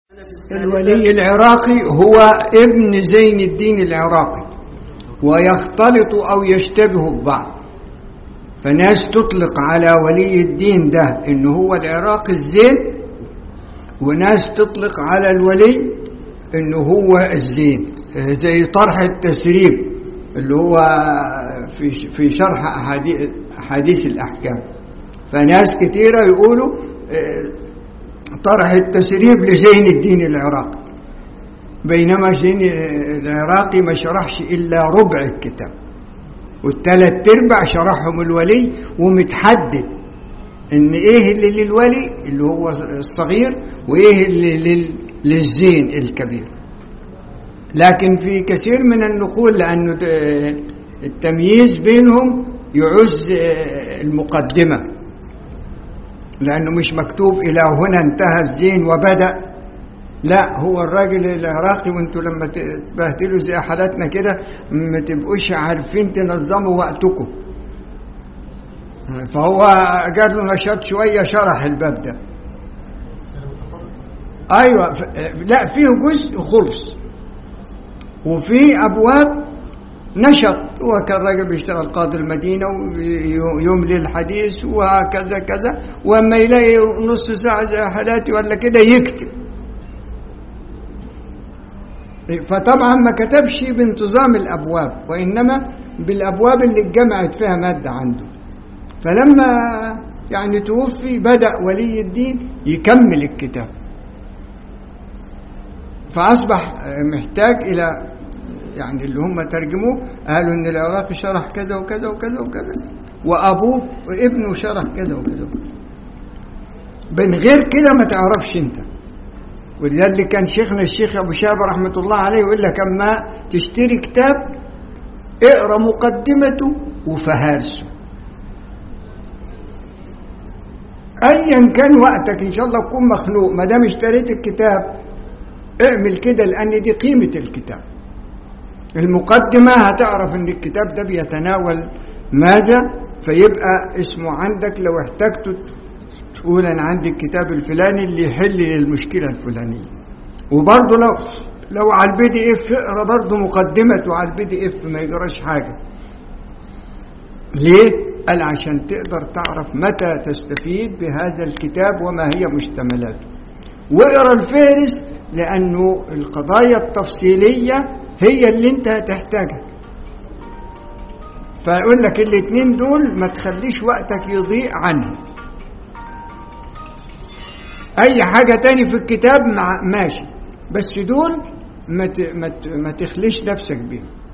الولي العراقي هو ابن زين الدين العراقي ويختلط أو يشتبه ببعض فناس تطلق على ولي الدين ده إنه هو العراقي الزين وناس تطلق على الولي إنه هو الزين زي طرح التسريب اللي هو في في شرح أحاديث, أحاديث الأحكام فناس كتيرة يقولوا طرح التسريب لزين الدين العراقي بينما زين العراقي ما شرحش إلا ربع الكتاب والثلاث ارباع شرحهم الولي ومتحدد ان ايه اللي للولي اللي هو الصغير وايه اللي لل للزين الكبير لكن في كثير من النقول لانه التمييز بينهم يعز المقدمه لأنه مش مكتوب إلى هنا انتهى الزين وبدأ لا هو الراجل العراقي وانتوا لما تبهدلوا زي حالاتنا كده ما تبقوش عارفين تنظموا وقتكم فهو قال له نشاط شوية شرح الباب ده أيوة لا فيه جزء خلص وفي أبواب نشط هو كان راجل بيشتغل قاضي المدينة ويملي الحديث وهكذا كذا وأما يلاقي نص ساعة زي حالاتي ولا كده يكتب فطبعا ما كتبش بانتظام الأبواب وإنما بالأبواب اللي اتجمعت فيها مادة عنده فلما يعني توفي بدأ ولي الدين يكمل الكتاب فأصبح محتاج إلى يعني اللي هم ترجموه قالوا ان العراقي شرح كذا وكذا وكذا وكذا وابوه وابنه شرح كذا وكذا وكذا من غير كده ما تعرفش انت ولذلك كان شيخنا الشيخ ابو شابه رحمه الله عليه يقول لك اما تشتري كتاب اقرا مقدمته وفهارسه ايا كان وقتك ان شاء الله تكون مخنوق ما دام اشتريت الكتاب اعمل كده لان دي قيمه الكتاب المقدمة هتعرف ان الكتاب ده بيتناول ماذا فيبقى اسمه عندك لو احتجت تقول انا عندي الكتاب الفلاني اللي يحل لي المشكلة الفلانية وبرضه لو لو على البي دي اف اقرا برضه مقدمته على البي دي اف ما يجراش حاجة ليه؟ قال عشان تقدر تعرف متى تستفيد بهذا الكتاب وما هي مشتملاته واقرا الفهرس لانه القضايا التفصيليه هي اللي انت هتحتاجها فيقول لك الاثنين دول ما تخليش وقتك يضيع عنهم اي حاجه تاني في الكتاب مع ماشي بس دول ما ما تخليش نفسك بيهم